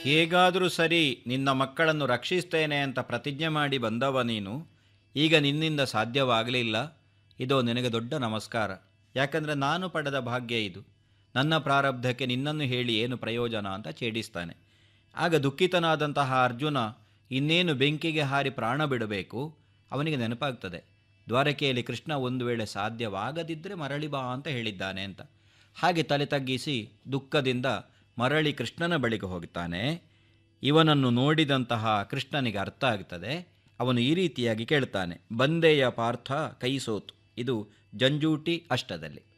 ಹೇಗಾದರೂ ಸರಿ ನಿನ್ನ ಮಕ್ಕಳನ್ನು ರಕ್ಷಿಸ್ತೇನೆ ಅಂತ ಪ್ರತಿಜ್ಞೆ ಮಾಡಿ ಬಂದವ ನೀನು ಈಗ ನಿನ್ನಿಂದ ಸಾಧ್ಯವಾಗಲಿಲ್ಲ ಇದೋ ನಿನಗೆ ದೊಡ್ಡ ನಮಸ್ಕಾರ ಯಾಕಂದರೆ ನಾನು ಪಡೆದ ಭಾಗ್ಯ ಇದು ನನ್ನ ಪ್ರಾರಬ್ಧಕ್ಕೆ ನಿನ್ನನ್ನು ಹೇಳಿ ಏನು ಪ್ರಯೋಜನ ಅಂತ ಛೇಡಿಸ್ತಾನೆ ಆಗ ದುಃಖಿತನಾದಂತಹ ಅರ್ಜುನ ಇನ್ನೇನು ಬೆಂಕಿಗೆ ಹಾರಿ ಪ್ರಾಣ ಬಿಡಬೇಕು ಅವನಿಗೆ ನೆನಪಾಗ್ತದೆ ದ್ವಾರಕೆಯಲ್ಲಿ ಕೃಷ್ಣ ಒಂದು ವೇಳೆ ಸಾಧ್ಯವಾಗದಿದ್ದರೆ ಮರಳಿ ಬಾ ಅಂತ ಹೇಳಿದ್ದಾನೆ ಅಂತ ಹಾಗೆ ತಲೆ ತಗ್ಗಿಸಿ ದುಃಖದಿಂದ ಮರಳಿ ಕೃಷ್ಣನ ಬಳಿಗೆ ಹೋಗ್ತಾನೆ ಇವನನ್ನು ನೋಡಿದಂತಹ ಕೃಷ್ಣನಿಗೆ ಅರ್ಥ ಆಗ್ತದೆ ಅವನು ಈ ರೀತಿಯಾಗಿ ಕೇಳ್ತಾನೆ ಬಂದೆಯ ಪಾರ್ಥ ಕೈ ಸೋತು ಇದು ಜಂಜೂಟಿ ಅಷ್ಟದಲ್ಲಿ